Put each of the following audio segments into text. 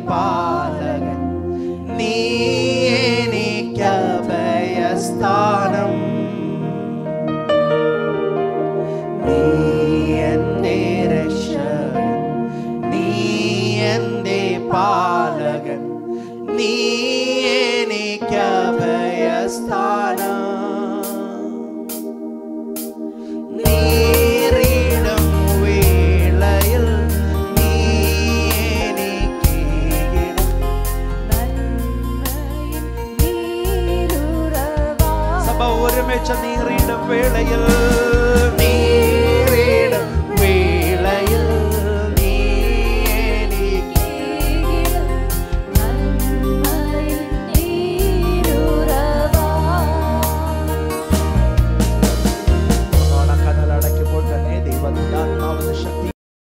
പാലകൻ നീ എനിക്കഭയസ്ഥാനം നീ എൻ്റെ രക്ഷകൻ നീ എൻ്റെ പാലകൻ നീ എനിക്കഭയസ്ഥാനം നീറിടും വേളയിൽ നീ എനിക്കേകിടും സഭ ഒരുമിച്ച് നീറിടും വേളയിൽ നീറിടും വേളയിൽ നീ എനിക്ക് കടലടയ്ക്കുമ്പോൾ തന്നെ ദൈവത്തിന്റെ ആത്മാവിന്റെ ശക്തി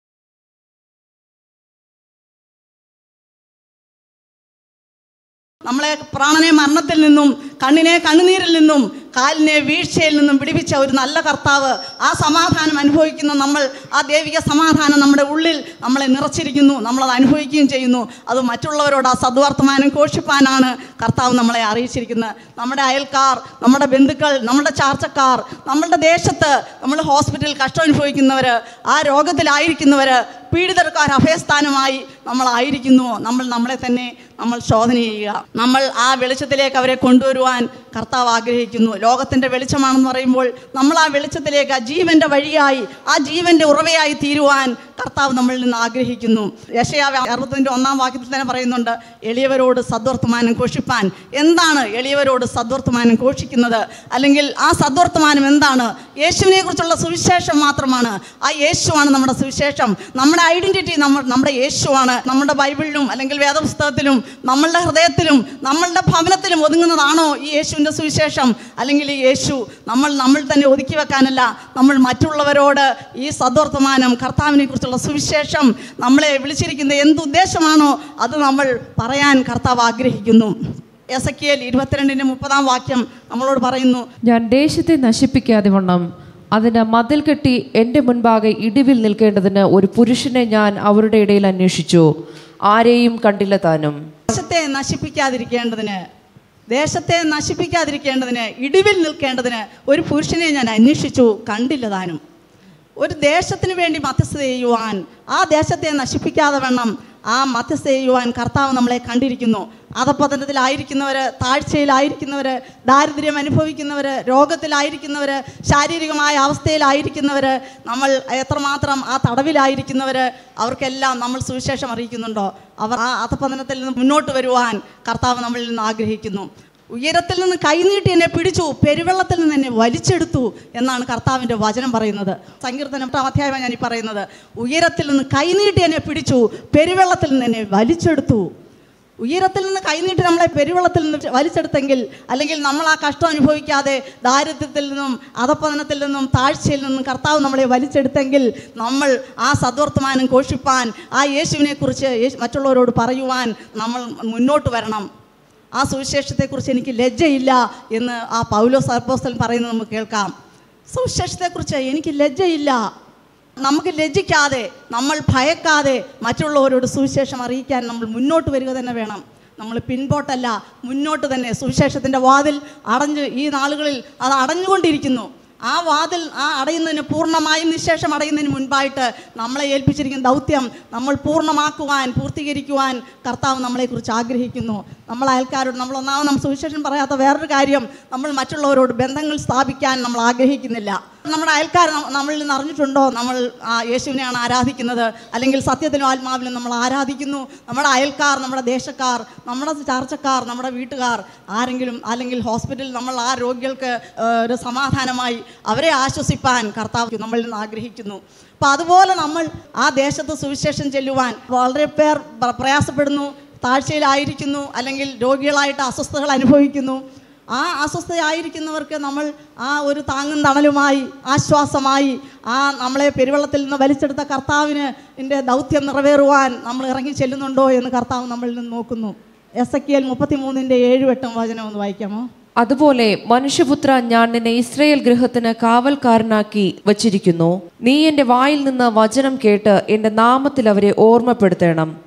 നമ്മളെ പ്രാണനെ മരണത്തിൽ നിന്നും കണ്ണിനെ കണ്ണുനീരിൽ നിന്നും കാലിനെ വീഴ്ചയിൽ നിന്നും വിടിവിച്ച ഒരു നല്ല കർത്താവ് ആ സമാധാനം അനുഭവിക്കുന്ന നമ്മൾ ആ ദൈവിക സമാധാനം നമ്മുടെ ഉള്ളിൽ നമ്മളെ നിറച്ചിരിക്കുന്നു നമ്മളത് അനുഭവിക്കുകയും ചെയ്യുന്നു അത് മറ്റുള്ളവരോട് ആ സദ്വർത്തമാനം ഘോഷിപ്പാനാണ് കർത്താവ് നമ്മളെ അറിയിച്ചിരിക്കുന്നത് നമ്മുടെ അയൽക്കാർ നമ്മുടെ ബന്ധുക്കൾ നമ്മുടെ ചാർച്ചക്കാർ നമ്മളുടെ ദേശത്ത് നമ്മൾ ഹോസ്പിറ്റലിൽ കഷ്ടം അനുഭവിക്കുന്നവർ ആ രോഗത്തിലായിരിക്കുന്നവർ പീഡിതർക്ക് ഒരു അഭയസ്ഥാനമായി നമ്മളായിരിക്കുന്നു നമ്മൾ നമ്മളെ തന്നെ നമ്മൾ ശോധന ചെയ്യുക നമ്മൾ ആ വെളിച്ചത്തിലേക്ക് അവരെ കൊണ്ടുവരുവാൻ കർത്താവ് ആഗ്രഹിക്കുന്നു ലോകത്തിൻ്റെ വെളിച്ചമാണെന്ന് പറയുമ്പോൾ നമ്മൾ ആ വെളിച്ചത്തിലേക്ക് ആ ജീവൻ്റെ വഴിയായി ആ ജീവൻ്റെ ഉറവയായി തീരുവാൻ കർത്താവ് നമ്മളിൽ നിന്ന് ആഗ്രഹിക്കുന്നു യശയാവ് അറുപത്തിൻ്റെ ഒന്നാം വാക്യത്തിൽ തന്നെ പറയുന്നുണ്ട് എളിയവരോട് സദ്വർത്തമാനം ഘോഷിപ്പാൻ എന്താണ് എളിയവരോട് സദ്വർത്തമാനം ഘോഷിക്കുന്നത് അല്ലെങ്കിൽ ആ സദ്വർത്തമാനം എന്താണ് യേശുവിനെ കുറിച്ചുള്ള സുവിശേഷം മാത്രമാണ് ആ യേശുവാണ് നമ്മുടെ സുവിശേഷം നമ്മുടെ ഐഡന്റിറ്റി നമ്മൾ നമ്മുടെ യേശുവാണ് നമ്മുടെ ബൈബിളിലും അല്ലെങ്കിൽ വേദപുസ്തകത്തിലും നമ്മളുടെ ഹൃദയത്തിലും നമ്മളുടെ ഭവനത്തിലും ഒതുങ്ങുന്നതാണോ ഈ യേശുവിൻ്റെ സുവിശേഷം അല്ലെങ്കിൽ ഈ യേശു നമ്മൾ നമ്മൾ തന്നെ ഒതുക്കി വെക്കാനല്ല നമ്മൾ മറ്റുള്ളവരോട് ഈ സദ്വർത്തമാനം കർത്താവിനെ കുറിച്ചുള്ള സുവിശേഷം നമ്മളെ വിളിച്ചിരിക്കുന്ന എന്ത് ഉദ്ദേശമാണോ അത് നമ്മൾ പറയാൻ കർത്താവ് ആഗ്രഹിക്കുന്നു എസ് എ ഇരുപത്തിരണ്ടിൻ്റെ മുപ്പതാം വാക്യം നമ്മളോട് പറയുന്നു ഞാൻ ദേശത്തെ നശിപ്പിക്കാതെ വണ്ണം അതിന് മതിൽ കെട്ടി എൻ്റെ മുൻപാകെ ഇടിവിൽ നിൽക്കേണ്ടതിന് ഒരു പുരുഷനെ ഞാൻ അവരുടെ ഇടയിൽ അന്വേഷിച്ചു ആരെയും കണ്ടില്ല താനും ദേശത്തെ നശിപ്പിക്കാതിരിക്കേണ്ടതിന് ദേശത്തെ നശിപ്പിക്കാതിരിക്കേണ്ടതിന് ഇടിവിൽ നിൽക്കേണ്ടതിന് ഒരു പുരുഷനെ ഞാൻ അന്വേഷിച്ചു കണ്ടില്ല താനും ഒരു ദേശത്തിന് വേണ്ടി മധ്യസ്ഥത ചെയ്യുവാൻ ആ ദേശത്തെ നശിപ്പിക്കാതെ വേണം ആ മധ്യസ്ഥ ചെയ്യുവാൻ കർത്താവ് നമ്മളെ കണ്ടിരിക്കുന്നു അധപതനത്തിലായിരിക്കുന്നവർ താഴ്ചയിലായിരിക്കുന്നവർ ദാരിദ്ര്യം അനുഭവിക്കുന്നവർ രോഗത്തിലായിരിക്കുന്നവർ ശാരീരികമായ അവസ്ഥയിലായിരിക്കുന്നവർ നമ്മൾ എത്രമാത്രം ആ തടവിലായിരിക്കുന്നവർ അവർക്കെല്ലാം നമ്മൾ സുവിശേഷം അറിയിക്കുന്നുണ്ടോ അവർ ആ അധപതനത്തിൽ നിന്ന് മുന്നോട്ട് വരുവാൻ കർത്താവ് നമ്മളിൽ നിന്ന് ആഗ്രഹിക്കുന്നു ഉയരത്തിൽ നിന്ന് കൈനീട്ടി എന്നെ പിടിച്ചു പെരുവെള്ളത്തിൽ നിന്ന് എന്നെ വലിച്ചെടുത്തു എന്നാണ് കർത്താവിൻ്റെ വചനം പറയുന്നത് സങ്കീർത്തനം എട്ടാം അധ്യായമാണ് ഞാൻ ഈ പറയുന്നത് ഉയരത്തിൽ നിന്ന് കൈനീട്ടി എന്നെ പിടിച്ചു പെരുവെള്ളത്തിൽ നിന്ന് എന്നെ വലിച്ചെടുത്തു ഉയരത്തിൽ നിന്ന് കൈനീട്ടി നമ്മളെ പെരുവെള്ളത്തിൽ നിന്ന് വലിച്ചെടുത്തെങ്കിൽ അല്ലെങ്കിൽ നമ്മൾ ആ കഷ്ടം അനുഭവിക്കാതെ ദാരിദ്ര്യത്തിൽ നിന്നും അധപ്പതനത്തിൽ നിന്നും താഴ്ചയിൽ നിന്നും കർത്താവ് നമ്മളെ വലിച്ചെടുത്തെങ്കിൽ നമ്മൾ ആ സദ്വർത്തമാനം ഘോഷിപ്പാൻ ആ യേശുവിനെ കുറിച്ച് മറ്റുള്ളവരോട് പറയുവാൻ നമ്മൾ മുന്നോട്ട് വരണം ആ സുവിശേഷത്തെക്കുറിച്ച് എനിക്ക് ലജ്ജയില്ല എന്ന് ആ പൗലോ സർപ്പോസ്റ്റൽ പറയുന്നത് നമുക്ക് കേൾക്കാം സുവിശേഷത്തെക്കുറിച്ച് എനിക്ക് ലജ്ജയില്ല നമുക്ക് ലജ്ജിക്കാതെ നമ്മൾ ഭയക്കാതെ മറ്റുള്ളവരോട് സുവിശേഷം അറിയിക്കാൻ നമ്മൾ മുന്നോട്ട് വരിക തന്നെ വേണം നമ്മൾ പിൻപോട്ടല്ല മുന്നോട്ട് തന്നെ സുവിശേഷത്തിൻ്റെ വാതിൽ അടഞ്ഞ് ഈ നാളുകളിൽ അത് അടഞ്ഞുകൊണ്ടിരിക്കുന്നു ആ വാതിൽ ആ അടയുന്നതിന് പൂർണ്ണമായും നിശേഷം അടയുന്നതിന് മുൻപായിട്ട് നമ്മളെ ഏൽപ്പിച്ചിരിക്കുന്ന ദൗത്യം നമ്മൾ പൂർണ്ണമാക്കുവാൻ പൂർത്തീകരിക്കുവാൻ കർത്താവ് നമ്മളെക്കുറിച്ച് ആഗ്രഹിക്കുന്നു നമ്മൾ അയൽക്കാരോട് നമ്മൾ ഒന്നാമത് നമ്മൾ സുവിശേഷം പറയാത്ത വേറൊരു കാര്യം നമ്മൾ മറ്റുള്ളവരോട് ബന്ധങ്ങൾ സ്ഥാപിക്കാൻ നമ്മൾ ആഗ്രഹിക്കുന്നില്ല നമ്മുടെ അയൽക്കാർ ന- നമ്മളിൽ നിന്ന് അറിഞ്ഞിട്ടുണ്ടോ നമ്മൾ ആ യേശുവിനെയാണ് ആരാധിക്കുന്നത് അല്ലെങ്കിൽ സത്യത്തിലും ആത്മാവിലും നമ്മൾ ആരാധിക്കുന്നു നമ്മുടെ അയൽക്കാർ നമ്മുടെ ദേശക്കാർ നമ്മുടെ ചാർച്ചക്കാർ നമ്മുടെ വീട്ടുകാർ ആരെങ്കിലും അല്ലെങ്കിൽ ഹോസ്പിറ്റലിൽ നമ്മൾ ആ രോഗികൾക്ക് ഏഹ്, ഒരു സമാധാനമായി അവരെ ആശ്വസിപ്പാൻ കർത്താവ് നമ്മളിൽ നിന്ന് ആഗ്രഹിക്കുന്നു അപ്പം അതുപോലെ നമ്മൾ ആ ദേശത്ത് സുവിശേഷം ചെല്ലുവാൻ വളരെ പേർ പ്ര- പ്രയാസപ്പെടുന്നു താഴ്ചയിലായിരിക്കുന്നു അല്ലെങ്കിൽ രോഗികളായിട്ട് അസ്വസ്ഥതകൾ അനുഭവിക്കുന്നു ആ അസ്വസ്ഥയായിരിക്കുന്നവർക്ക് നമ്മൾ ആ ഒരു താങ്ങും തണലുമായി ആശ്വാസമായി ആ നമ്മളെ പെരുവെള്ളത്തിൽ നിന്ന് വലിച്ചെടുത്ത കർത്താവിന് എൻ്റെ ദൗത്യം നിറവേറുവാൻ നമ്മൾ ഇറങ്ങി ചെല്ലുന്നുണ്ടോ എന്ന് കർത്താവ് നമ്മളിൽ നിന്ന് നോക്കുന്നു എസ് എ കെൽ മുപ്പത്തിമൂന്നിൻ്റെ ഏഴും എട്ടും വചനം ഒന്ന് വായിക്കാമോ അതുപോലെ മനുഷ്യപുത്ര ഞാൻ നിന്നെ ഇസ്രയേൽ ഗൃഹത്തിന് കാവൽക്കാരനാക്കി വച്ചിരിക്കുന്നു നീ എൻ്റെ വായിൽ നിന്ന് വചനം കേട്ട് എൻ്റെ നാമത്തിൽ അവരെ ഓർമ്മപ്പെടുത്തണം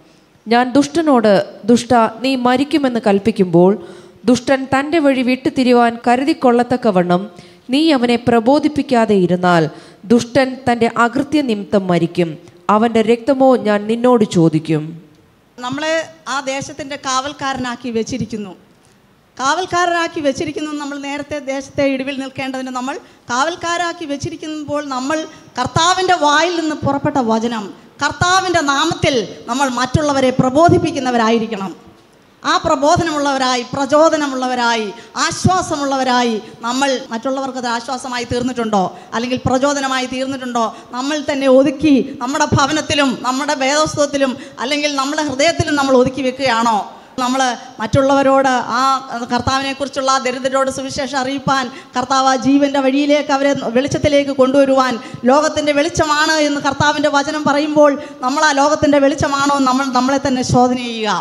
ഞാൻ ദുഷ്ടനോട് ദുഷ്ട നീ മരിക്കുമെന്ന് കൽപ്പിക്കുമ്പോൾ ദുഷ്ടൻ തൻ്റെ വഴി വിട്ടുതിരിവാൻ കരുതിക്കൊള്ളത്തക്കവണ്ണം നീ അവനെ പ്രബോധിപ്പിക്കാതെ ഇരുന്നാൽ ദുഷ്ടൻ തൻ്റെ അകൃത്യ നിമിത്തം മരിക്കും അവൻ്റെ രക്തമോ ഞാൻ നിന്നോട് ചോദിക്കും നമ്മളെ ആ ദേശത്തിൻ്റെ കാവൽക്കാരനാക്കി വെച്ചിരിക്കുന്നു കാവൽക്കാരനാക്കി വെച്ചിരിക്കുന്നു നമ്മൾ നേരത്തെ ദേശത്തെ ഇടിവിൽ നിൽക്കേണ്ടതിന് നമ്മൾ കാവൽക്കാരാക്കി വെച്ചിരിക്കുമ്പോൾ നമ്മൾ കർത്താവിൻ്റെ വായിൽ നിന്ന് പുറപ്പെട്ട വചനം കർത്താവിൻ്റെ നാമത്തിൽ നമ്മൾ മറ്റുള്ളവരെ പ്രബോധിപ്പിക്കുന്നവരായിരിക്കണം ആ പ്രബോധനമുള്ളവരായി പ്രചോദനമുള്ളവരായി ആശ്വാസമുള്ളവരായി നമ്മൾ മറ്റുള്ളവർക്ക് അത് ആശ്വാസമായി തീർന്നിട്ടുണ്ടോ അല്ലെങ്കിൽ പ്രചോദനമായി തീർന്നിട്ടുണ്ടോ നമ്മൾ തന്നെ ഒതുക്കി നമ്മുടെ ഭവനത്തിലും നമ്മുടെ വേദോസ്തവത്തിലും അല്ലെങ്കിൽ നമ്മുടെ ഹൃദയത്തിലും നമ്മൾ ഒതുക്കി വെക്കുകയാണോ നമ്മൾ മറ്റുള്ളവരോട് ആ കർത്താവിനെക്കുറിച്ചുള്ള ആ ദരിദ്രരോട് സുവിശേഷം അറിയിപ്പാൻ കർത്താവ് ആ ജീവൻ്റെ വഴിയിലേക്ക് അവരെ വെളിച്ചത്തിലേക്ക് കൊണ്ടുവരുവാൻ ലോകത്തിൻ്റെ വെളിച്ചമാണ് എന്ന് കർത്താവിൻ്റെ വചനം പറയുമ്പോൾ നമ്മൾ ആ ലോകത്തിൻ്റെ വെളിച്ചമാണോ നമ്മൾ നമ്മളെ തന്നെ ശോധന ചെയ്യുക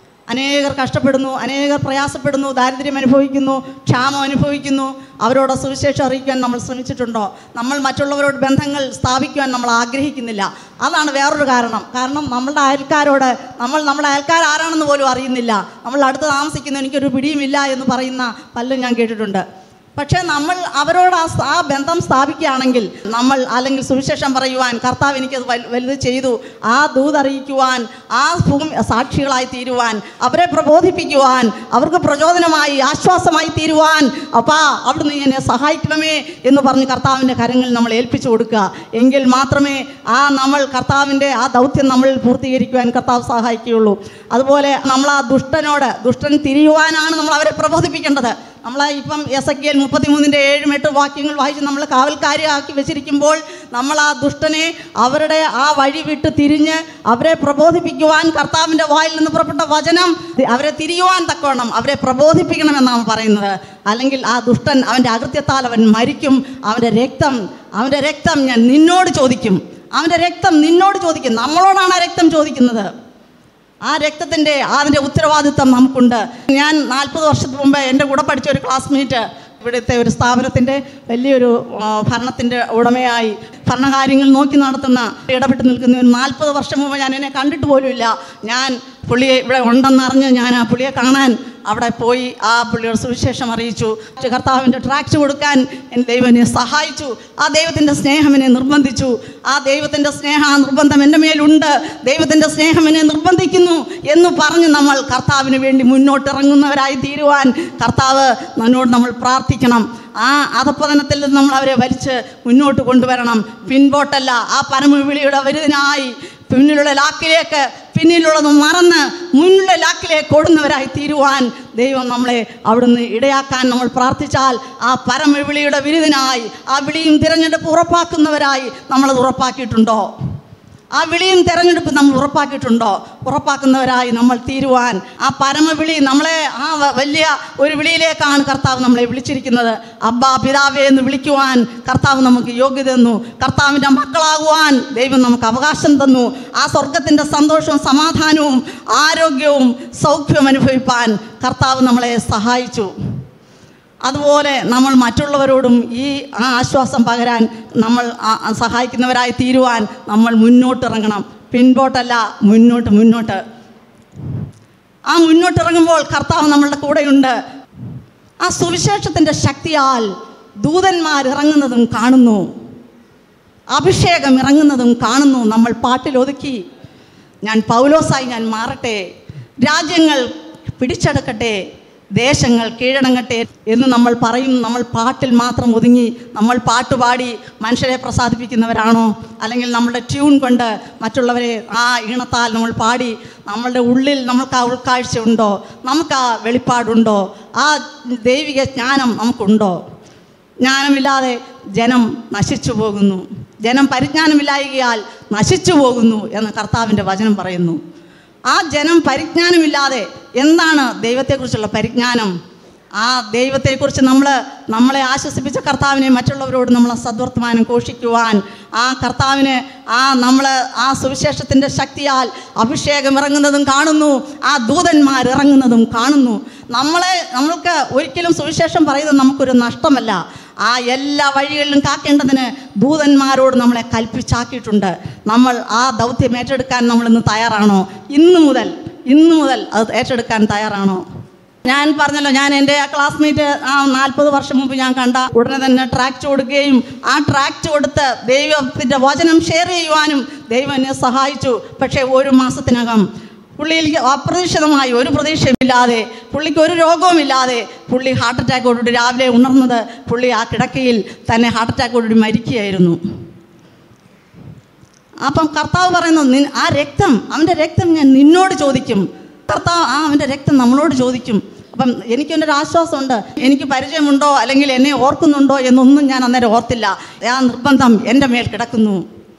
അനേകർ കഷ്ടപ്പെടുന്നു അനേകർ പ്രയാസപ്പെടുന്നു ദാരിദ്ര്യം അനുഭവിക്കുന്നു ക്ഷാമം അനുഭവിക്കുന്നു അവരോട് സുവിശേഷം അറിയിക്കാൻ നമ്മൾ ശ്രമിച്ചിട്ടുണ്ടോ നമ്മൾ മറ്റുള്ളവരോട് ബന്ധങ്ങൾ സ്ഥാപിക്കുവാൻ നമ്മൾ ആഗ്രഹിക്കുന്നില്ല അതാണ് വേറൊരു കാരണം കാരണം നമ്മളുടെ അയൽക്കാരോട് നമ്മൾ നമ്മുടെ അയൽക്കാർ ആരാണെന്ന് പോലും അറിയുന്നില്ല നമ്മൾ അടുത്ത് താമസിക്കുന്ന എനിക്കൊരു പിടിയുമില്ല എന്ന് പറയുന്ന പലരും ഞാൻ കേട്ടിട്ടുണ്ട് പക്ഷേ നമ്മൾ അവരോട് ആ സ് ആ ബന്ധം സ്ഥാപിക്കുകയാണെങ്കിൽ നമ്മൾ അല്ലെങ്കിൽ സുവിശേഷം പറയുവാൻ കർത്താവ് എനിക്കത് വൽ- വലുത് ചെയ്തു ആ ദൂതറിയിക്കുവാൻ ആ ഭൂമി സാക്ഷികളായി തീരുവാൻ അവരെ പ്രബോധിപ്പിക്കുവാൻ അവർക്ക് പ്രചോദനമായി ആശ്വാസമായി തീരുവാൻ അപ്പാ അവിടുന്ന് എന്നെ സഹായിക്കണമേ എന്ന് പറഞ്ഞ് കർത്താവിൻ്റെ കരങ്ങളിൽ നമ്മൾ ഏൽപ്പിച്ചു കൊടുക്കുക എങ്കിൽ മാത്രമേ ആ നമ്മൾ കർത്താവിൻ്റെ ആ ദൗത്യം നമ്മൾ പൂർത്തീകരിക്കുവാൻ കർത്താവ് സഹായിക്കുകയുള്ളൂ അതുപോലെ നമ്മൾ ആ ദുഷ്ടനോട് ദുഷ്ടൻ തിരിയുവാനാണ് നമ്മൾ അവരെ പ്രബോധിപ്പിക്കേണ്ടത് നമ്മൾ ഇപ്പം എസ് എ കെ എൽ മുപ്പത്തിമൂന്നിൻ്റെ ഏഴും എട്ട് വാക്യങ്ങൾ വായിച്ച് നമ്മൾ കാവൽക്കാരിയാക്കി വെച്ചിരിക്കുമ്പോൾ നമ്മൾ ആ ദുഷ്ടനെ അവരുടെ ആ വഴി വിട്ട് തിരിഞ്ഞ് അവരെ പ്രബോധിപ്പിക്കുവാൻ കർത്താവിൻ്റെ വായിൽ നിന്ന് പുറപ്പെട്ട വചനം അവരെ തിരിയുവാൻ തക്കവണ്ണം അവരെ പ്രബോധിപ്പിക്കണമെന്നാണ് പറയുന്നത് അല്ലെങ്കിൽ ആ ദുഷ്ടൻ അവൻ്റെ അകൃത്യത്താൽ അവൻ മരിക്കും അവൻ്റെ രക്തം അവൻ്റെ രക്തം ഞാൻ നിന്നോട് ചോദിക്കും അവൻ്റെ രക്തം നിന്നോട് ചോദിക്കും നമ്മളോടാണ് ആ രക്തം ചോദിക്കുന്നത് ആ രക്തത്തിൻ്റെ അതിൻ്റെ ഉത്തരവാദിത്വം നമുക്കുണ്ട് ഞാൻ നാൽപ്പത് വർഷത്തിന് മുമ്പ് എൻ്റെ കൂടെ പഠിച്ച ഒരു ക്ലാസ്മേറ്റ് ഇവിടുത്തെ ഒരു സ്ഥാപനത്തിൻ്റെ വലിയൊരു ആ, ഭരണത്തിൻ്റെ ഉടമയായി ഭരണകാര്യങ്ങൾ നോക്കി നടത്തുന്ന ഇടപെട്ട് നിൽക്കുന്ന ഒരു നാൽപ്പത് വർഷം മുമ്പ് ഞാൻ എന്നെ കണ്ടിട്ട് പോലുമില്ല ഞാൻ പുള്ളിയെ ഇവിടെ ഉണ്ടെന്നറിഞ്ഞ് ഞാൻ ആ പുള്ളിയെ കാണാൻ അവിടെ പോയി ആ പുള്ളിയുടെ സുവിശേഷം അറിയിച്ചു കർത്താവിൻ്റെ ട്രാക്ട് കൊടുക്കാൻ എൻ്റെ ദൈവം എന്നെ സഹായിച്ചു ആ ദൈവത്തിൻ്റെ സ്നേഹം എന്നെ നിർബന്ധിച്ചു ആ ദൈവത്തിൻ്റെ സ്നേഹം ആ നിർബന്ധം എൻ്റെ മേലുണ്ട് ദൈവത്തിൻ്റെ സ്നേഹം എന്നെ നിർബന്ധിക്കുന്നു എന്ന് പറഞ്ഞ് നമ്മൾ കർത്താവിന് വേണ്ടി മുന്നോട്ടിറങ്ങുന്നവരായി തീരുവാൻ കർത്താവ് നമ്മോട് നമ്മൾ പ്രാർത്ഥിക്കണം ആ അധപ്പതനത്തിൽ നിന്ന് നമ്മൾ അവരെ വലിച്ച് മുന്നോട്ട് കൊണ്ടുവരണം പിൻപോട്ടല്ല ആ പരമവിളിയുടെ വരുതിനായി പിന്നിലുള്ള ലാക്കിലേക്ക് പിന്നിലുള്ളത് മറന്ന് മുന്നിലുള്ള ലാക്കിലേക്ക് ഓടുന്നവരായി തീരുവാൻ ദൈവം നമ്മളെ അവിടുന്ന് ഇടയാക്കാൻ നമ്മൾ പ്രാർത്ഥിച്ചാൽ ആ പരമവിളിയുടെ വിരുദിനായി ആ വിളിയും തിരഞ്ഞെടുപ്പ് ഉറപ്പാക്കുന്നവരായി നമ്മളത് ഉറപ്പാക്കിയിട്ടുണ്ടോ ആ വിളിയും തെരഞ്ഞെടുപ്പ് നമ്മൾ ഉറപ്പാക്കിയിട്ടുണ്ടോ ഉറപ്പാക്കുന്നവരായി നമ്മൾ തീരുവാൻ ആ പരമവിളി നമ്മളെ ആ വ- വലിയ ഒരു വിളിയിലേക്കാണ് കർത്താവ് നമ്മളെ വിളിച്ചിരിക്കുന്നത് അബ്ബാ പിതാവേ എന്ന് വിളിക്കുവാൻ കർത്താവ് നമുക്ക് യോഗ്യത തന്നു കർത്താവിൻ്റെ മക്കളാകുവാൻ ദൈവം നമുക്ക് അവകാശം തന്നു ആ സ്വർഗത്തിൻ്റെ സന്തോഷവും സമാധാനവും ആരോഗ്യവും സൗഖ്യവും അനുഭവിപ്പാൻ കർത്താവ് നമ്മളെ സഹായിച്ചു അതുപോലെ നമ്മൾ മറ്റുള്ളവരോടും ഈ ആ ആശ്വാസം പകരാൻ നമ്മൾ ആ- ആ സഹായിക്കുന്നവരായി തീരുവാൻ നമ്മൾ മുന്നോട്ടിറങ്ങണം പിൻപോട്ടല്ല മുന്നോട്ട് മുന്നോട്ട് ആ മുന്നോട്ടിറങ്ങുമ്പോൾ കർത്താവ് നമ്മളുടെ കൂടെയുണ്ട് ആ സുവിശേഷത്തിൻ്റെ ശക്തിയാൽ ദൂതന്മാർ ഇറങ്ങുന്നതും കാണുന്നു അഭിഷേകം ഇറങ്ങുന്നതും കാണുന്നു നമ്മൾ പാട്ടിലൊതുക്കി ഞാൻ പൗലോസായി ഞാൻ മാറട്ടെ രാജ്യങ്ങൾ പിടിച്ചെടുക്കട്ടെ ദേശങ്ങൾ കീഴടങ്ങട്ടെ എന്ന് നമ്മൾ പറയും നമ്മൾ പാട്ടിൽ മാത്രം ഒതുങ്ങി നമ്മൾ പാട്ടുപാടി മനുഷ്യരെ പ്രസാദിപ്പിക്കുന്നവരാണോ അല്ലെങ്കിൽ നമ്മുടെ ട്യൂൺ കൊണ്ട് മറ്റുള്ളവരെ ആ ഈണത്താൽ നമ്മൾ പാടി നമ്മളുടെ ഉള്ളിൽ നമുക്ക് ആ ഉൾക്കാഴ്ച ഉണ്ടോ നമുക്ക് ആ വെളിപ്പാടുണ്ടോ ആ ദൈവിക ജ്ഞാനം നമുക്കുണ്ടോ ജ്ഞാനമില്ലാതെ ജനം നശിച്ചു പോകുന്നു ജനം പരിജ്ഞാനമില്ലായകയാൽ നശിച്ചു പോകുന്നു എന്ന് കർത്താവിൻ്റെ വചനം പറയുന്നു ആ ജനം പരിജ്ഞാനമില്ലാതെ എന്താണ് ദൈവത്തെക്കുറിച്ചുള്ള പരിജ്ഞാനം ആ ദൈവത്തെക്കുറിച്ച് നമ്മൾ നമ്മളെ ആശ്വസിപ്പിച്ച കർത്താവിനെ മറ്റുള്ളവരോട് നമ്മൾ സദ്വർത്തമാനം ഘോഷിക്കുവാൻ ആ കർത്താവിന് ആ നമ്മൾ ആ സുവിശേഷത്തിൻ്റെ ശക്തിയാൽ അഭിഷേകം ഇറങ്ങുന്നതും കാണുന്നു ആ ദൂതന്മാർ ഇറങ്ങുന്നതും കാണുന്നു നമ്മളെ നമ്മൾക്ക് ഒരിക്കലും സുവിശേഷം പറയുന്നത് നമുക്കൊരു നഷ്ടമല്ല ആ എല്ലാ വഴികളിലും കാക്കേണ്ടതിന് ദൂതന്മാരോട് നമ്മളെ കൽപ്പിച്ചാക്കിയിട്ടുണ്ട് നമ്മൾ ആ ദൗത്യം ഏറ്റെടുക്കാൻ നമ്മൾ ഇന്ന് തയ്യാറാണോ ഇന്ന് മുതൽ ഇന്ന് മുതൽ അത് ഏറ്റെടുക്കാൻ തയ്യാറാണോ ഞാൻ പറഞ്ഞല്ലോ ഞാൻ എൻ്റെ ആ ക്ലാസ്മേറ്റ് ആ നാൽപ്പത് വർഷം മുമ്പ് ഞാൻ കണ്ട ഉടനെ തന്നെ ട്രാക്റ്റ് കൊടുക്കുകയും ആ ട്രാക്റ്റ് കൊടുത്ത് ദൈവത്തിൻ്റെ വചനം ഷെയർ ചെയ്യുവാനും ദൈവം എന്നെ സഹായിച്ചു പക്ഷേ ഒരു മാസത്തിനകം പുള്ളിയിൽ അപ്രതീക്ഷിതമായി ഒരു പ്രതീക്ഷയുമില്ലാതെ പുള്ളിക്ക് ഒരു രോഗവുമില്ലാതെ പുള്ളി ഹാർട്ട് അറ്റാക്കോടുകൂടി രാവിലെ ഉണർന്നത് പുള്ളി ആ കിടക്കയിൽ തന്നെ ഹാർട്ട് അറ്റാക്കോടുകൂടി മരിക്കുകയായിരുന്നു അപ്പം കർത്താവ് പറയുന്നു "നിൻ ആ രക്തം അവൻ്റെ രക്തം ഞാൻ നിന്നോട് ചോദിക്കും കർത്താവ് ആ അവൻ്റെ രക്തം നമ്മളോട് ചോദിക്കും അപ്പം എനിക്കൊരു ആശ്വാസമുണ്ട് എനിക്ക് പരിചയമുണ്ടോ അല്ലെങ്കിൽ എന്നെ ഓർക്കുന്നുണ്ടോ എന്നൊന്നും ഞാൻ അന്നേരം ഓർത്തില്ല ആ നിർബന്ധം എൻ്റെ മേൽ കിടക്കുന്നു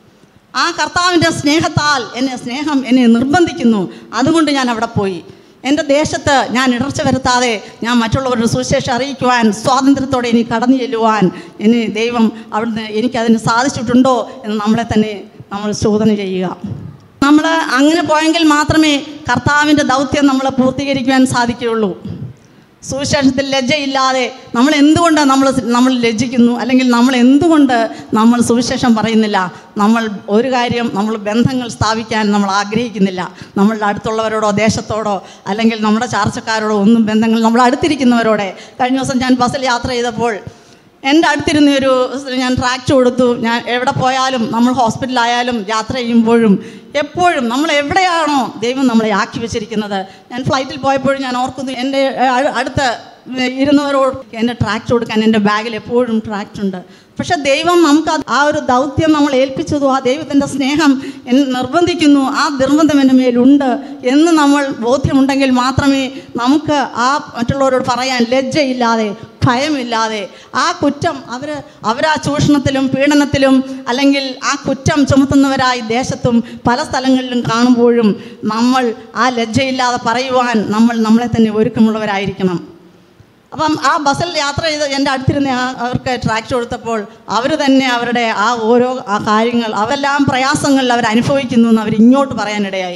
ആ കർത്താവിൻ്റെ സ്നേഹത്താൽ എന്നെ സ്നേഹം എന്നെ നിർബന്ധിക്കുന്നു അതുകൊണ്ട് ഞാൻ അവിടെ പോയി എൻ്റെ ദേശത്ത് ഞാൻ ഇടർച്ച വരുത്താതെ ഞാൻ മറ്റുള്ളവരുടെ സുവിശേഷം അറിയിക്കുവാൻ സ്വാതന്ത്ര്യത്തോടെ എനിക്ക് കടന്നു ചെല്ലുവാൻ എന്നെ ദൈവം അവിടുന്ന് എനിക്കതിന് സാധിച്ചിട്ടുണ്ടോ എന്ന് നമ്മളെ തന്നെ നമ്മൾ ചോദന ചെയ്യുക നമ്മൾ അങ്ങനെ പോയെങ്കിൽ മാത്രമേ കർത്താവിൻ്റെ ദൗത്യം നമ്മൾ പൂർത്തീകരിക്കുവാൻ സാധിക്കുകയുള്ളൂ സുവിശേഷത്തിൽ ലജ്ജയില്ലാതെ നമ്മൾ എന്തുകൊണ്ട് നമ്മൾ നമ്മൾ ലജ്ജിക്കുന്നു അല്ലെങ്കിൽ നമ്മൾ എന്തുകൊണ്ട് നമ്മൾ സുവിശേഷം പറയുന്നില്ല നമ്മൾ ഒരു കാര്യം നമ്മൾ ബന്ധങ്ങൾ സ്ഥാപിക്കാൻ നമ്മൾ ആഗ്രഹിക്കുന്നില്ല നമ്മളുടെ അടുത്തുള്ളവരോടോ ദേശത്തോടോ അല്ലെങ്കിൽ നമ്മുടെ ചാർച്ചക്കാരോടോ ഒന്നും ബന്ധങ്ങൾ നമ്മൾ അടുത്തിരിക്കുന്നവരോടെ കഴിഞ്ഞ ദിവസം ഞാൻ ബസ്സിൽ യാത്ര ചെയ്തപ്പോൾ എൻ്റെ അടുത്തിരുന്ന ഒരു ഞാൻ ട്രാക്റ്റ് കൊടുത്തു ഞാൻ എവിടെ പോയാലും നമ്മൾ ഹോസ്പിറ്റലായാലും യാത്ര ചെയ്യുമ്പോഴും എപ്പോഴും നമ്മൾ എവിടെയാണോ ദൈവം നമ്മളെ ആക്കി വെച്ചിരിക്കുന്നത് ഞാൻ ഫ്ലൈറ്റിൽ പോയപ്പോഴും ഞാൻ ഓർക്കുന്നു എൻ്റെ അ- അടുത്ത് ഇരുന്നവരോട് എൻ്റെ ട്രാക്റ്റ് കൊടുക്കാൻ എൻ്റെ ബാഗിൽ എപ്പോഴും ട്രാക്റ്റ് ഉണ്ട് പക്ഷെ ദൈവം നമുക്ക് അത് ആ ഒരു ദൗത്യം നമ്മൾ ഏൽപ്പിച്ചതും ആ ദൈവത്തിൻ്റെ സ്നേഹം എന്നെ നിർബന്ധിക്കുന്നു ആ നിർബന്ധം എൻ്റെ മേലുണ്ട് എന്ന് നമ്മൾ ബോധ്യമുണ്ടെങ്കിൽ മാത്രമേ നമുക്ക് ആ മറ്റുള്ളവരോട് പറയാൻ ലജ്ജയില്ലാതെ ഭയമില്ലാതെ ആ കുറ്റം അവർ അവരാ ചൂഷണത്തിലും പീഡനത്തിലും അല്ലെങ്കിൽ ആ കുറ്റം ചുമത്തുന്നവരായി ദേശത്തും പല സ്ഥലങ്ങളിലും കാണുമ്പോഴും നമ്മൾ ആ ലജ്ജയില്ലാതെ പറയുവാൻ നമ്മൾ നമ്മളെ തന്നെ ഒരുക്കമുള്ളവരായിരിക്കണം അപ്പം ആ ബസ്സിൽ യാത്ര ചെയ്ത് എൻ്റെ അടുത്തിരുന്ന ആ അവർക്ക് ട്രാക്റ്റ് കൊടുത്തപ്പോൾ അവർ തന്നെ അവരുടെ ആ ഓരോ ആ കാര്യങ്ങൾ അവരെല്ലാം പ്രയാസങ്ങളിൽ അവർ അനുഭവിക്കുന്നു എന്ന് അവർ ഇങ്ങോട്ട് പറയാനിടയായി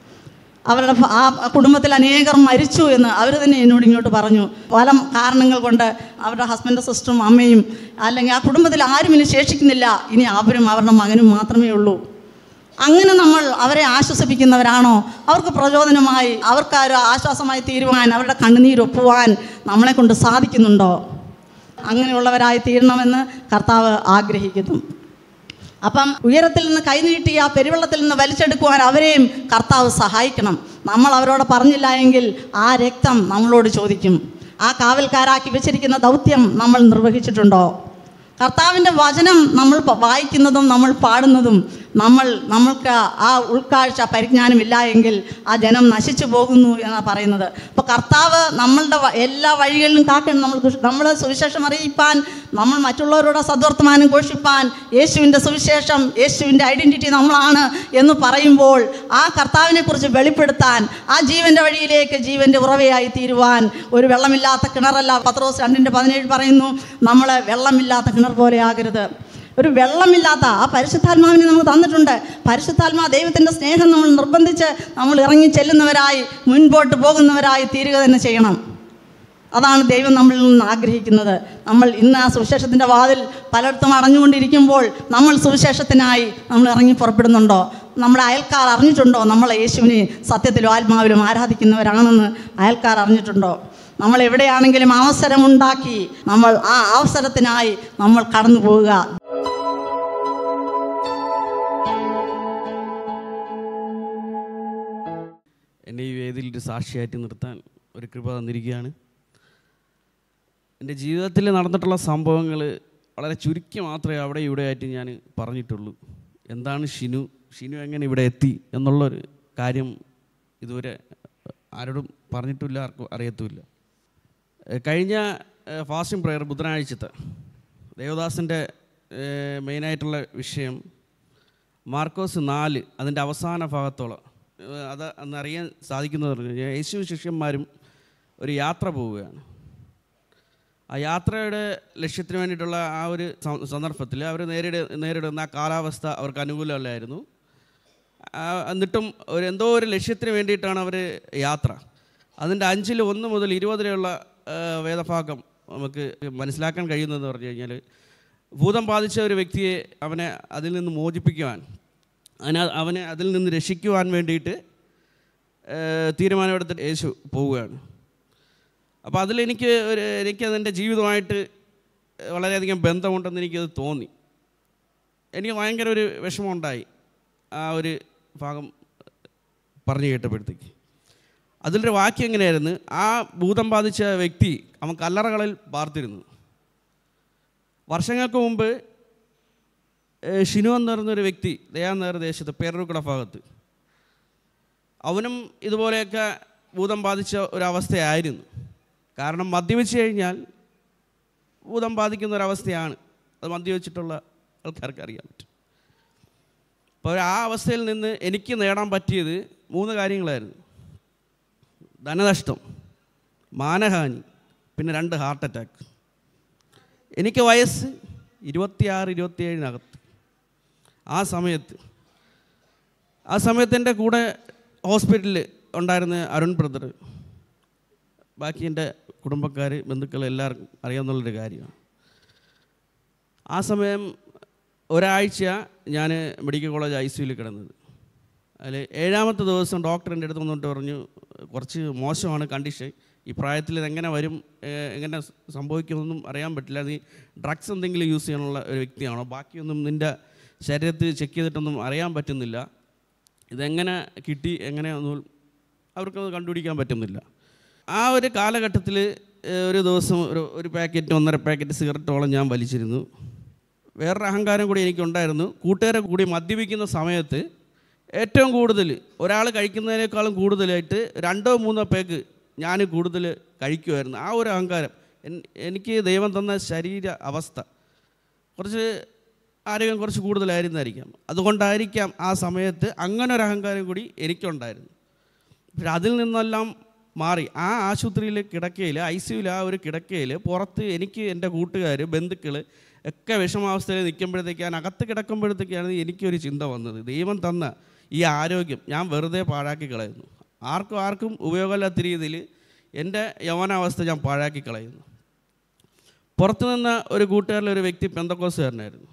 അവരുടെ ഫ- ആ കുടുംബത്തിൽ അനേകർ മരിച്ചു എന്ന് അവർ തന്നെ എന്നോട് ഇങ്ങോട്ട് പറഞ്ഞു പല കാരണങ്ങൾ കൊണ്ട് അവരുടെ ഹസ്ബൻഡ് സിസ്റ്ററും അമ്മയും അല്ലെങ്കിൽ ആ കുടുംബത്തിൽ ആരും ഇനി ശേഷിക്കുന്നില്ല ഇനി അവരും അവരുടെ മകനും മാത്രമേ ഉള്ളൂ അങ്ങനെ നമ്മൾ അവരെ ആശ്വസിപ്പിക്കുന്നവരാണോ അവർക്ക് പ്രചോദനമായി അവർക്ക് ആ ഒരു ആശ്വാസമായി തീരുവാൻ അവരുടെ കണ്ണുനീരൊപ്പുവാൻ നമ്മളെ കൊണ്ട് സാധിക്കുന്നുണ്ടോ അങ്ങനെയുള്ളവരായി തീരണമെന്ന് കർത്താവ് ആഗ്രഹിക്കുന്നു അപ്പം ഉയരത്തിൽ നിന്ന് കൈനീട്ടി ആ പെരുവെള്ളത്തിൽ നിന്ന് വലിച്ചെടുക്കുവാൻ അവരെയും കർത്താവ് സഹായിക്കണം നമ്മൾ അവരോട് പറഞ്ഞില്ല എങ്കിൽ ആ രക്തം നമ്മളോട് ചോദിക്കും ആ കാവൽക്കാരാക്കി വെച്ചിരിക്കുന്ന ദൗത്യം നമ്മൾ നിർവഹിച്ചിട്ടുണ്ടോ കർത്താവിൻ്റെ വചനം നമ്മൾ പ- വായിക്കുന്നതും നമ്മൾ പാടുന്നതും നമ്മൾ നമ്മൾക്ക് ആ ഉൾക്കാഴ്ച പരിജ്ഞാനമില്ല എങ്കിൽ ആ ജനം നശിച്ചു പോകുന്നു എന്നാണ് പറയുന്നത് അപ്പോൾ കർത്താവ് നമ്മളുടെ വ- എല്ലാ വഴികളിലും കാക്കണം നമ്മൾ ദുഷ്- നമ്മൾ സുവിശേഷം അറിയിപ്പാൻ നമ്മൾ മറ്റുള്ളവരോട് സദ്വർത്തമാനം ഘോഷിപ്പാൻ യേശുവിൻ്റെ സുവിശേഷം യേശുവിൻ്റെ ഐഡൻറ്റിറ്റി നമ്മളാണ് എന്ന് പറയുമ്പോൾ ആ കർത്താവിനെ കുറിച്ച് വെളിപ്പെടുത്താൻ ആ ജീവൻ്റെ വഴിയിലേക്ക് ജീവൻ്റെ ഉറവയായി തീരുവാൻ ഒരു വെള്ളമില്ലാത്ത കിണറല്ല പത്രോസ് രണ്ടിൻ്റെ പതിനേഴ് പറയുന്നു നമ്മൾ വെള്ളമില്ലാത്ത കിണർ പോലെ ആകരുത് ഒരു വെള്ളമില്ലാത്ത ആ പരിശുദ്ധാത്മാവിനെ നമുക്ക് തന്നിട്ടുണ്ട് പരിശുദ്ധാത്മാ ദൈവത്തിൻ്റെ സ്നേഹം നമ്മൾ നിർബന്ധിച്ച് നമ്മൾ ഇറങ്ങി ചെല്ലുന്നവരായി മുൻപോട്ട് പോകുന്നവരായി തീരുക തന്നെ ചെയ്യണം അതാണ് ദൈവം നമ്മളിൽ നിന്ന് ആഗ്രഹിക്കുന്നത് നമ്മൾ ഇന്ന് ആ സുവിശേഷത്തിൻ്റെ വാതിൽ പലയിടത്തും അടഞ്ഞുകൊണ്ടിരിക്കുമ്പോൾ നമ്മൾ സുവിശേഷത്തിനായി നമ്മൾ ഇറങ്ങി പുറപ്പെടുന്നുണ്ടോ നമ്മുടെ അയൽക്കാർ അറിഞ്ഞിട്ടുണ്ടോ നമ്മൾ യേശുവിനെ സത്യത്തിലും ആത്മാവിലും ആരാധിക്കുന്നവരാണെന്ന് അയൽക്കാർ അറിഞ്ഞിട്ടുണ്ടോ നമ്മൾ എവിടെയാണെങ്കിലും അവസരമുണ്ടാക്കി നമ്മൾ ആ അവസരത്തിനായി നമ്മൾ കടന്നു പോവുക എന്നെ ഈ വേദിയിൽ ഒരു സാക്ഷിയായിട്ട് നിർത്താൻ ഒരു കൃപ തന്നിരിക്കുകയാണ് എൻ്റെ ജീവിതത്തിൽ നടന്നിട്ടുള്ള സംഭവങ്ങൾ വളരെ ചുരുക്കി മാത്രമേ അവിടെ ഇവിടെ ആയിട്ട് ഞാൻ പറഞ്ഞിട്ടുള്ളൂ എന്താണ് ഷിനു ഷിനു എങ്ങനെ ഇവിടെ എത്തി എന്നുള്ളൊരു കാര്യം ഇതുവരെ ആരോടും പറഞ്ഞിട്ടില്ല ആർക്കും അറിയത്തുമില്ല ഏഹ് കഴിഞ്ഞ ഫാസ്റ്റിംഗ് പ്രെയർ ബുധനാഴ്ചത്തെ ദേവദാസിൻ്റെ മെയിനായിട്ടുള്ള വിഷയം മാർക്കോസ് നാല് അതിൻ്റെ അവസാന ഭാഗത്തോളം ഏഹ് അത് അന്ന് അറിയാൻ സാധിക്കുന്നത് പറഞ്ഞു കഴിഞ്ഞാൽ യേശു ശിഷ്യന്മാരും ഒരു യാത്ര പോവുകയാണ് ആ യാത്രയുടെ ലക്ഷ്യത്തിന് വേണ്ടിയിട്ടുള്ള ആ ഒരു സ- സന്ദർഭത്തിൽ അവർ നേരിട നേരിടുന്ന ആ കാലാവസ്ഥ അവർക്ക് അനുകൂലമല്ലായിരുന്നു ആ, എന്നിട്ടും ഒരു എന്തോ ഒരു ലക്ഷ്യത്തിന് വേണ്ടിയിട്ടാണ് അവർ യാത്ര അതിൻ്റെ അഞ്ചിൽ ഒന്ന് മുതൽ ഇരുപത് വരെയുള്ള ആ, വേദഭാഗം നമുക്ക് മനസ്സിലാക്കാൻ കഴിയുന്നതെന്ന് പറഞ്ഞു കഴിഞ്ഞാൽ ഭൂതം ബാധിച്ച ഒരു വ്യക്തിയെ അവനെ അതിൽ നിന്ന് മോചിപ്പിക്കുവാൻ അതിനെ അവനെ അതിൽ നിന്ന് രക്ഷിക്കുവാൻ വേണ്ടിയിട്ട് ഏഹ്, തീരുമാനമെടുത്തിട്ട് യേശു പോവുകയാണ് അപ്പോൾ അതിലെനിക്ക് ഒരു എനിക്കതെൻ്റെ ജീവിതമായിട്ട് വളരെയധികം ബന്ധമുണ്ടെന്ന് എനിക്കത് തോന്നി എനിക്ക് ഭയങ്കര ഒരു വിഷമമുണ്ടായി ആ ഒരു ഭാഗം പറഞ്ഞു കേട്ടപ്പോഴത്തേക്ക് അതിലൊരു വാക്യം എങ്ങനെയായിരുന്നു ആ ഭൂതം ബാധിച്ച വ്യക്തി അവൻ കല്ലറകളിൽ പാർത്തിരുന്നു വർഷങ്ങൾക്ക് മുമ്പ് ഏഹ്, ഷിനു എന്ന് പറയുന്നൊരു വ്യക്തി ദയാനഗർ ദേശത്ത് പേരൂർക്കുട ഭാഗത്ത് അവനും ഇതുപോലെയൊക്കെ ഭൂതം ബാധിച്ച ഒരവസ്ഥയായിരുന്നു കാരണം മദ്യപിച്ച് കഴിഞ്ഞാൽ ഭൂതം ബാധിക്കുന്ന ഒരവസ്ഥയാണ് അത് മദ്യപിച്ചിട്ടുള്ള ആൾക്കാർക്ക് അറിയാൻ പറ്റും അപ്പോൾ ആ അവസ്ഥയിൽ നിന്ന് എനിക്ക് നേടാൻ പറ്റിയത് മൂന്ന് കാര്യങ്ങളായിരുന്നു ധനനഷ്ടം മാനഹാനി പിന്നെ രണ്ട് ഹാർട്ട് അറ്റാക്ക് എനിക്ക് വയസ്സ് ഇരുപത്തിയാറ് ഇരുപത്തിയേഴിനകത്ത് ആ സമയത്ത് ആ സമയത്ത് എൻ്റെ കൂടെ ഹോസ്പിറ്റലിൽ ഉണ്ടായിരുന്ന അരുൺ ബ്രദർ ബാക്കി എൻ്റെ കുടുംബക്കാർ ബന്ധുക്കൾ എല്ലാവർക്കും അറിയാവുന്നുള്ളൊരു കാര്യമാണ് ആ സമയം ഒരാഴ്ച ഞാൻ മെഡിക്കൽ കോളേജ് ഐ സിയുയിൽ കിടന്നത് അതിൽ ഏഴാമത്തെ ദിവസം ഡോക്ടർ എൻ്റെ അടുത്ത് വന്നിട്ട് പറഞ്ഞു കുറച്ച് മോശമാണ് കണ്ടീഷൻ ഈ പ്രായത്തിൽ ഇതെങ്ങനെ വരും ഏഹ് എങ്ങനെ സ് സംഭവിക്കുമെന്നൊന്നും അറിയാൻ പറ്റില്ല നീ ഡ്രഗ്സ് എന്തെങ്കിലും യൂസ് ചെയ്യാനുള്ള ഒരു വ്യക്തിയാണോ ബാക്കിയൊന്നും നിൻ്റെ ശരീരത്തിൽ ചെക്ക് ചെയ്തിട്ടൊന്നും അറിയാൻ പറ്റുന്നില്ല ഇതെങ്ങനെ കിട്ടി എങ്ങനെയൊന്നും അവർക്കത് കണ്ടുപിടിക്കാൻ പറ്റുന്നില്ല ആ ഒരു കാലഘട്ടത്തിൽ ഒരു ദിവസം ഒരു ഒരു പാക്കറ്റ് ഒന്നര പാക്കറ്റ് സിഗരറ്റോളം ഞാൻ വലിച്ചിരുന്നു വേറൊരു അഹങ്കാരം കൂടി എനിക്കുണ്ടായിരുന്നു കൂട്ടുകാരെ കൂടി മദ്യപിക്കുന്ന സമയത്ത് ഏറ്റവും കൂടുതൽ ഒരാൾ കഴിക്കുന്നതിനേക്കാളും കൂടുതലായിട്ട് രണ്ടോ മൂന്നോ പേക്ക് ഞാൻ കൂടുതൽ കഴിക്കുമായിരുന്നു ആ ഒരു അഹങ്കാരം എൻ- എനിക്ക് ദൈവം തന്ന ശരീര അവസ്ഥ കുറച്ച് ആരോഗ്യം കുറച്ച് കൂടുതലായിരുന്നായിരിക്കാം അതുകൊണ്ടായിരിക്കാം ആ സമയത്ത് അങ്ങനെ ഒരു അഹങ്കാരം കൂടി എനിക്കുണ്ടായിരുന്നു പക്ഷെ അതിൽ നിന്നെല്ലാം മാറി ആ ആശുപത്രിയിൽ കിടക്കയിൽ ഐ സിയുയിൽ ആ ഒരു കിടക്കയിൽ പുറത്ത് എനിക്ക് എൻ്റെ കൂട്ടുകാർ ബന്ധുക്കൾ ഒക്കെ വിഷമാവസ്ഥയിൽ നിൽക്കുമ്പോഴത്തേക്ക് ഞാൻ അകത്ത് കിടക്കുമ്പോഴത്തേക്കാണ് എനിക്കൊരു ചിന്ത വന്നത് ദൈവം തന്ന ഈ ആരോഗ്യം ഞാൻ വെറുതെ പാഴാക്കി കളയുന്നു ആർക്കും ആർക്കും ഉപയോഗമില്ലാത്ത രീതിയിൽ എൻ്റെ യൗവനാവസ്ഥ ഞാൻ പാഴാക്കി കളയുന്നു പുറത്തു നിന്ന ഒരു കൂട്ടുകാരിലെ ഒരു വ്യക്തി പെന്തക്കോസുകാരനായിരുന്നു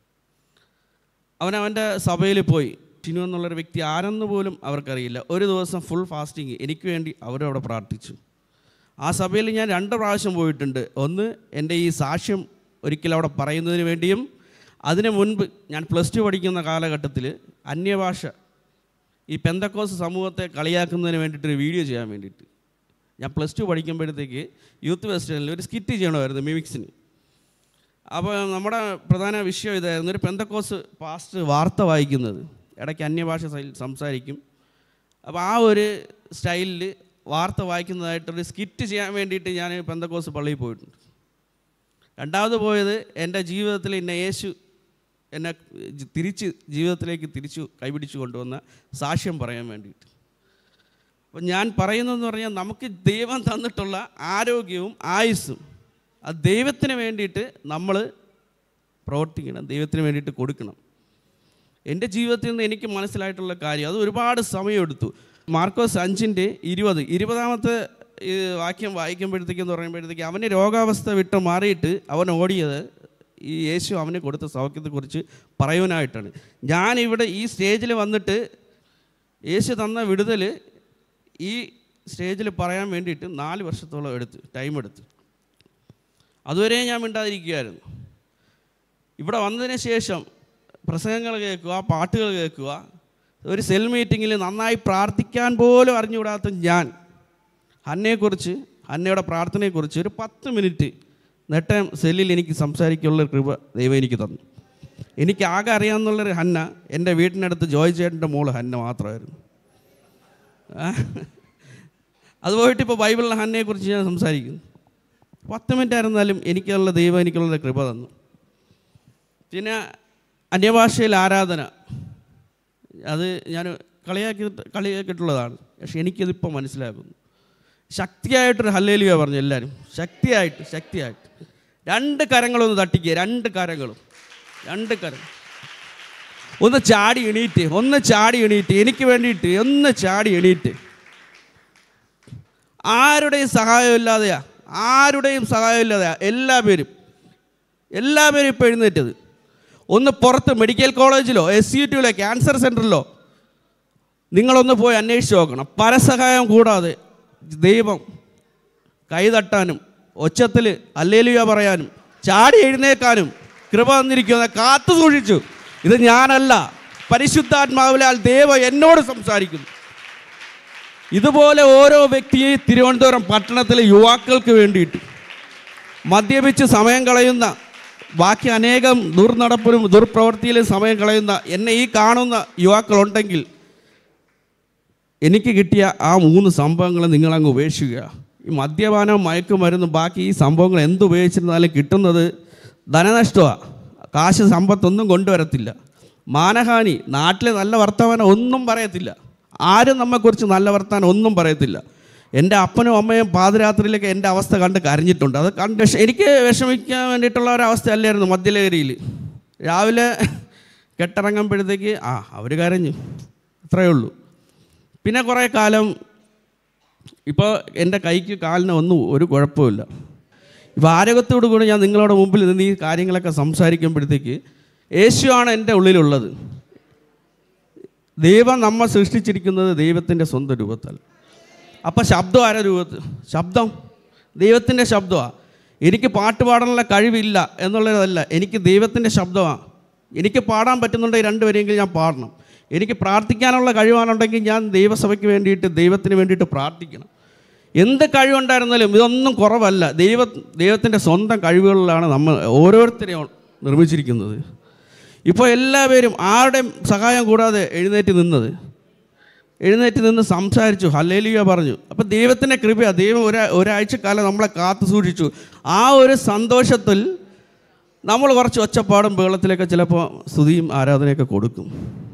അവൻ അവൻ്റെ സഭയിൽ പോയി ഷിനു എന്നുള്ളൊരു വ്യക്തി ആരെന്ന് പോലും അവർക്കറിയില്ല ഒരു ദിവസം ഫുൾ ഫാസ്റ്റിങ് എനിക്ക് വേണ്ടി അവരവിടെ പ്രാർത്ഥിച്ചു ആ സഭയിൽ ഞാൻ രണ്ട് പ്രാവശ്യം പോയിട്ടുണ്ട് ഒന്ന് എൻ്റെ ഈ സാക്ഷ്യം ഒരിക്കൽ അവിടെ പറയുന്നതിന് വേണ്ടിയും അതിന് മുൻപ് ഞാൻ പ്ലസ് ടു പഠിക്കുന്ന കാലഘട്ടത്തിൽ അന്യഭാഷ ഈ പെന്തക്കോസ് സമൂഹത്തെ കളിയാക്കുന്നതിന് വേണ്ടിയിട്ടൊരു വീഡിയോ ചെയ്യാൻ വേണ്ടിയിട്ട് ഞാൻ പ്ലസ് ടു പഠിക്കുമ്പോഴത്തേക്ക് യൂത്ത് ഫെസ്റ്റിവലിൽ ഒരു സ്കിറ്റ് ചെയ്യണമായിരുന്നു മിമിക്സിന് അപ്പോൾ നമ്മുടെ പ്രധാന വിഷയം ഇതായിരുന്നു ഒരു പെന്തക്കോസ് പാസ്റ്റ് വാർത്ത വായിക്കുന്നത് ഇടയ്ക്ക് അന്യഭാഷ സൈ- സംസാരിക്കും അപ്പോൾ ആ ഒരു സ്റ്റൈലിൽ വാർത്ത വായിക്കുന്നതായിട്ടൊരു സ്കിറ്റ് ചെയ്യാൻ വേണ്ടിയിട്ട് ഞാൻ പെന്തക്കോസ് പള്ളിയിൽ പോയിട്ടുണ്ട് രണ്ടാമത് പോയത് എൻ്റെ ജീവിതത്തിൽ എന്നെ യേശു എന്നെ ജി- തിരിച്ച് ജീവിതത്തിലേക്ക് തിരിച്ചു കൈപിടിച്ചു കൊണ്ടുവന്ന സാക്ഷ്യം പറയാൻ വേണ്ടിയിട്ട് അപ്പം ഞാൻ പറയുന്നതെന്ന് പറഞ്ഞാൽ നമുക്ക് ദൈവം തന്നിട്ടുള്ള ആരോഗ്യവും ആയുസ്സും അത് ദൈവത്തിന് വേണ്ടിയിട്ട് നമ്മൾ പ്രവർത്തിക്കണം ദൈവത്തിന് വേണ്ടിയിട്ട് കൊടുക്കണം എൻ്റെ ജീവിതത്തിൽ നിന്ന് എനിക്ക് മനസ്സിലായിട്ടുള്ള കാര്യം അത് ഒരുപാട് സമയമെടുത്തു മാർക്കോസ് അഞ്ചിൻ്റെ ഇരുപത് ഇരുപതാമത്തെ ഈ വാക്യം വായിക്കുമ്പോഴത്തേക്കെന്ന് പറയുമ്പോഴത്തേക്ക് അവന് രോഗാവസ്ഥ വിട്ട് മാറിയിട്ട് അവൻ ഓടിയത് ഈ യേശു അവന് കൊടുത്ത സൗഖ്യത്തെക്കുറിച്ച് പറയുവാനായിട്ടാണ് ഞാനിവിടെ ഈ സ്റ്റേജിൽ വന്നിട്ട് യേശു തന്ന വിടുതൽ ഈ സ്റ്റേജിൽ പറയാൻ വേണ്ടിയിട്ട് നാല് വർഷത്തോളം എടുത്ത് ടൈം എടുത്തു അതുവരെ ഞാൻ മിണ്ടാതിരിക്കുകയായിരുന്നു ഇവിടെ വന്നതിന് ശേഷം പ്രസംഗങ്ങൾ കേൾക്കുക പാട്ടുകൾ കേൾക്കുക ഒരു സെൽ മീറ്റിങ്ങിൽ നന്നായി പ്രാർത്ഥിക്കാൻ പോലും അറിഞ്ഞുകൂടാത്ത ഞാൻ ഹന്നയെക്കുറിച്ച് ഹന്നയുടെ പ്രാർത്ഥനയെക്കുറിച്ച് ഒരു പത്ത് മിനിറ്റ് നെട്ടം സെല്ലിൽ എനിക്ക് സംസാരിക്കാനുള്ള കൃപ ദൈവം എനിക്ക് തന്നു എനിക്ക് ആകെ അറിയാവുന്നുള്ളൊരു ഹന്ന എൻ്റെ വീട്ടിനടുത്ത് ജോയ് ചേട്ടൻ്റെ മോള് ഹന്ന മാത്രമായിരുന്നു ആ. അത് പോയിട്ട് ഇപ്പോൾ ബൈബിളിലെ ഹന്നയെക്കുറിച്ച് ഞാൻ സംസാരിക്കുന്നു പത്ത് മിനിറ്റ് ആയിരുന്നാലും എനിക്കുള്ള ദൈവം എനിക്കുള്ള കൃപ തന്നു പിന്നെ അന്യഭാഷയിൽ ആരാധന അത് ഞാൻ കളിയാക്കി കളിയാക്കിയിട്ടുള്ളതാണ് പക്ഷെ എനിക്കതിപ്പോൾ മനസ്സിലാക്കുന്നു ശക്തിയായിട്ടൊരു ഹല്ലേലിയ പറഞ്ഞു എല്ലാവരും ശക്തിയായിട്ട് ശക്തിയായിട്ട് രണ്ട് കരങ്ങളൊന്ന് തട്ടിക്കുക രണ്ട് കരങ്ങളും രണ്ട് കരങ്ങൾ ഒന്ന് ചാടി എണീറ്റ് ഒന്ന് ചാടി എണീറ്റ് എനിക്ക് വേണ്ടിയിട്ട് ഒന്ന് ചാടി എണീറ്റ് ആരുടെയും സഹായമില്ലാതെയാ ആരുടെയും സഹായമില്ലാതെ എല്ലാ പേരും എല്ലാ പേരും ഇപ്പോൾ എഴുന്നേറ്റത് ഒന്ന് പുറത്ത് മെഡിക്കൽ കോളേജിലോ എസ് സി ടിയിലോ ക്യാൻസർ സെൻറ്ററിലോ നിങ്ങളൊന്ന് പോയി അന്വേഷിച്ച് നോക്കണം പരസഹായം കൂടാതെ ദൈവം കൈതട്ടാനും ഒച്ചത്തിൽ അല്ലേലുയ പറയാനും ചാടി എഴുന്നേക്കാനും കൃപ തന്നിരിക്കുന്ന കാത്തു സൂക്ഷിച്ചു ഇത് ഞാനല്ല പരിശുദ്ധാത്മാവിലാൽ ദൈവം എന്നോട് സംസാരിക്കുന്നു ഇതുപോലെ ഓരോ വ്യക്തിയെ തിരുവനന്തപുരം പട്ടണത്തിലെ യുവാക്കൾക്ക് വേണ്ടിയിട്ട് മദ്യപിച്ച് സമയം കളയുന്ന ബാക്കി അനേകം ദുർനടപ്പിലും ദുർപ്രവൃത്തിയിലും സമയം കളയുന്ന എന്നെ ഈ കാണുന്ന യുവാക്കളുണ്ടെങ്കിൽ എനിക്ക് കിട്ടിയ ആ മൂന്ന് സംഭവങ്ങൾ നിങ്ങളങ്ങ് ഉപേക്ഷിക്കുക ഈ മദ്യപാനം മയക്കുമരുന്ന് ബാക്കി ഈ സംഭവങ്ങൾ എന്തുപയോഗിച്ചിരുന്നാലും കിട്ടുന്നത് ധനനഷ്ടമാണ് കാശ് സമ്പത്തൊന്നും കൊണ്ടുവരത്തില്ല മാനഹാനി നാട്ടിലെ നല്ല വർത്തമാനം ഒന്നും പറയത്തില്ല ആരും നമ്മെക്കുറിച്ച് നല്ല വർത്തമാനം ഒന്നും പറയത്തില്ല എൻ്റെ അപ്പനും അമ്മയും പാതിരാത്രിയിലൊക്കെ എൻ്റെ അവസ്ഥ കണ്ട് കരഞ്ഞിട്ടുണ്ട് അത് കണ്ട് വിഷ- എനിക്ക് വിഷമിക്കാൻ വേണ്ടിയിട്ടുള്ള ഒരവസ്ഥയല്ലായിരുന്നു മദ്യലഹരിയിൽ രാവിലെ കെട്ടിറങ്ങുമ്പോഴത്തേക്ക് ആ അവർ കരഞ്ഞു അത്രയേ ഉള്ളൂ പിന്നെ കുറേ കാലം ഇപ്പോൾ എൻ്റെ കൈക്ക് കാലിന് ഒന്നും ഒരു കുഴപ്പമില്ല ഇപ്പോൾ ആരോഗ്യത്തോടു കൂടി ഞാൻ നിങ്ങളുടെ മുമ്പിൽ നിന്ന് ഈ കാര്യങ്ങളൊക്കെ സംസാരിക്കുമ്പോഴത്തേക്ക് യേശുവാണ് എൻ്റെ ഉള്ളിലുള്ളത് ദൈവം നമ്മെ സൃഷ്ടിച്ചിരിക്കുന്നത് ദൈവത്തിൻ്റെ സ്വന്തം രൂപത്താൽ അപ്പം ശബ്ദം ആരുടെ രൂപത്തിൽ ശബ്ദം ദൈവത്തിൻ്റെ ശബ്ദമാണ് എനിക്ക് പാട്ട് പാടാനുള്ള കഴിവില്ല എന്നുള്ളതല്ല എനിക്ക് ദൈവത്തിൻ്റെ ശബ്ദമാണ് എനിക്ക് പാടാൻ പറ്റുന്നുണ്ടെങ്കിൽ രണ്ടുപേരെങ്കിലും ഞാൻ പാടണം എനിക്ക് പ്രാർത്ഥിക്കാനുള്ള കഴിവാണുണ്ടെങ്കിൽ ഞാൻ ദൈവസഭയ്ക്ക് വേണ്ടിയിട്ട് ദൈവത്തിന് വേണ്ടിയിട്ട് പ്രാർത്ഥിക്കണം എന്ത് കഴിവുണ്ടായിരുന്നാലും ഇതൊന്നും കുറവല്ല ദൈവ ദൈവത്തിൻ്റെ സ്വന്തം കഴിവുകളിലാണ് നമ്മൾ ഓരോരുത്തരെയും നിർമ്മിച്ചിരിക്കുന്നത് ഇപ്പോൾ എല്ലാവരും ആരുടെയും സഹായം കൂടാതെ എഴുന്നേറ്റ് നിന്നത് എഴുന്നേറ്റ് നിന്ന് സംസാരിച്ചു ഹല്ലേലിയ പറഞ്ഞു അപ്പോൾ ദൈവത്തിൻ്റെ കൃപയാണ് ദൈവം ഒരാ ഒരാഴ്ചക്കാലം നമ്മളെ കാത്തു സൂക്ഷിച്ചു ആ ഒരു സന്തോഷത്തിൽ നമ്മൾ കുറച്ച് ഒച്ചപ്പാടും ബേളത്തിലൊക്കെ ചിലപ്പോൾ സ്തുതിയും ആരാധനയൊക്കെ കൊടുക്കും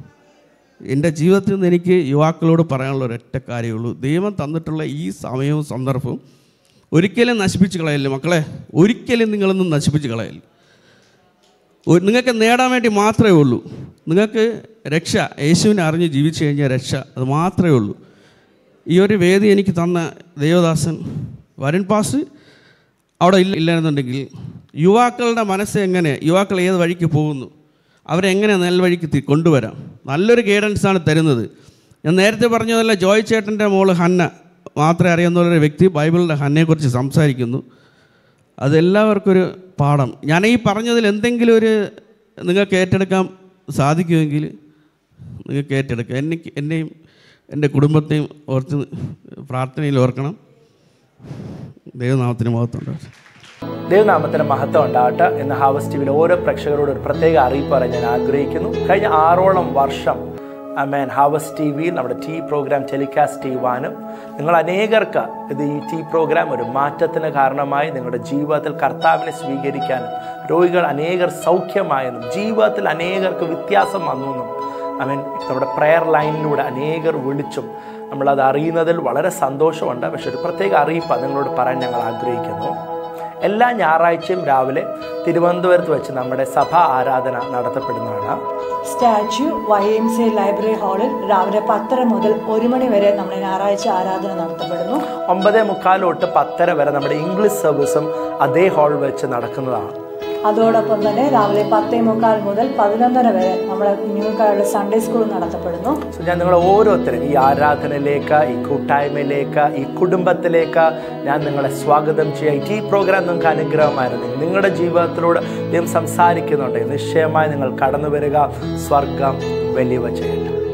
എൻ്റെ ജീവിതത്തിൽ നിന്ന് എനിക്ക് യുവാക്കളോട് പറയാനുള്ള ഒരൊറ്റ കാര്യമുള്ളൂ ദൈവം തന്നിട്ടുള്ള ഈ സമയവും സന്ദർഭവും ഒരിക്കലും നശിപ്പിച്ച് കളയല്ലേ മക്കളെ ഒരിക്കലും നിങ്ങളൊന്നും നശിപ്പിച്ച് കളയല്ല ഒരു- നിങ്ങൾക്ക് നേടാൻ വേണ്ടി മാത്രമേ ഉള്ളൂ നിങ്ങൾക്ക് രക്ഷ യേശുവിനെ അറിഞ്ഞ് ജീവിച്ചു കഴിഞ്ഞാൽ രക്ഷ അത് മാത്രമേ ഉള്ളൂ ഈ ഒരു വേദി എനിക്ക് തന്ന ദേവദാസൻ വരുൺ പാസ് അവിടെ ഇല്ല ഇല്ലായിരുന്നുണ്ടെങ്കിൽ യുവാക്കളുടെ മനസ്സ് എങ്ങനെ യുവാക്കൾ ഏത് വഴിക്ക് പോകുന്നു അവരെങ്ങനെ നെൽവഴിക്ക് തി- കൊണ്ടുവരാം നല്ലൊരു ഗൈഡൻസാണ് തരുന്നത് ഞാൻ നേരത്തെ പറഞ്ഞതല്ല ജോയ് ചേട്ടൻ്റെ മോള് ഹന്ന മാത്രമേ അറിയാവുന്ന വ്യക്തി ബൈബിളിൻ്റെ ഹന്നയെക്കുറിച്ച് സംസാരിക്കുന്നു അതെല്ലാവർക്കും ഒരു പാഠം ഞാൻ ഈ പറഞ്ഞതിൽ എന്തെങ്കിലും ഒരു നിങ്ങൾക്ക് ഏറ്റെടുക്കാൻ സാധിക്കുമെങ്കിൽ നിങ്ങൾക്ക് ഏറ്റെടുക്കാം എനിക്ക് എന്നെയും എൻ്റെ കുടുംബത്തെയും ഓർത്ത് പ്രാർത്ഥനയിൽ ഓർക്കണം ദൈവനാമത്തിന് മഹത്വമുണ്ടാവും ദൈവനാമത്തിന് മഹത്വം ഉണ്ടാകട്ടെ എന്ന് ഹാവസ് ടിവിയിലെ ഓരോ പ്രേക്ഷകരോട് ഒരു പ്രത്യേക അറിയിപ്പ് പറയാൻ ഞാൻ ആഗ്രഹിക്കുന്നു കഴിഞ്ഞ ആറോളം വർഷം അമേൻ ഹാവസ് ടി വിയിൽ നമ്മുടെ ടി പ്രോഗ്രാം ടെലികാസ്റ്റ് ചെയ്യുവാനും നിങ്ങൾ അനേകർക്ക് ഇത് ഈ ടി പ്രോഗ്രാം ഒരു മാറ്റത്തിന് കാരണമായി നിങ്ങളുടെ ജീവിതത്തിൽ കർത്താവിനെ സ്വീകരിക്കാനും രോഗികൾ അനേകർ സൗഖ്യമായെന്നും ജീവിതത്തിൽ അനേകർക്ക് വ്യത്യാസം വന്നു എന്നും ഐ മീൻ നമ്മുടെ പ്രെയർ ലൈനിലൂടെ അനേകർ വിളിച്ചും നമ്മളത് അറിയുന്നതിൽ വളരെ സന്തോഷമുണ്ട് പക്ഷെ ഒരു പ്രത്യേക അറിയിപ്പ് നിങ്ങളോട് പറയാൻ ഞങ്ങൾ ആഗ്രഹിക്കുന്നു എല്ലാ ഞായറാഴ്ചയും രാവിലെ തിരുവനന്തപുരത്ത് വെച്ച് നമ്മുടെ സഭാ ആരാധന നടത്തപ്പെടുന്നതാണ് statue Y M C library ഹാളിൽ രാവിലെ പത്തര മുതൽ ഒരു മണി വരെ നമ്മുടെ ഞായറാഴ്ച ആരാധന നടത്തപ്പെടുന്നു ഒമ്പതേ മുക്കാൽ തൊട്ട് പത്തര വരെ നമ്മുടെ ഇംഗ്ലീഷ് സർവീസും അതേ ഹാൾ വെച്ച് നടക്കുന്നതാണ് അതോടൊപ്പം തന്നെ രാവിലെ പത്തേ മുക്കാൽ മുതൽ പതിനൊന്നര വരെ നമ്മുടെ കുഞ്ഞുങ്ങൾക്കായുള്ള സൺഡേ സ്കൂൾ നടത്തപ്പെടുന്നു സോ ഞാൻ നിങ്ങളെ ഓരോരുത്തരും ഈ ആരാധനയിലേക്ക് ഈ കൂട്ടായ്മയിലേക്ക് ഈ കുടുംബത്തിലേക്ക് ഞാൻ നിങ്ങളെ സ്വാഗതം ചെയ്യാം ഈ പ്രോഗ്രാം നിങ്ങൾക്ക് അനുഗ്രഹമായിരുന്നു നിങ്ങളുടെ ജീവിതത്തിലൂടെ ദൈവം സംസാരിക്കുന്നുണ്ടെങ്കിൽ നിശ്ചയമായി നിങ്ങൾ കടന്നു വരിക സ്വർഗം വലിയവ ചെയ്യട്ടെ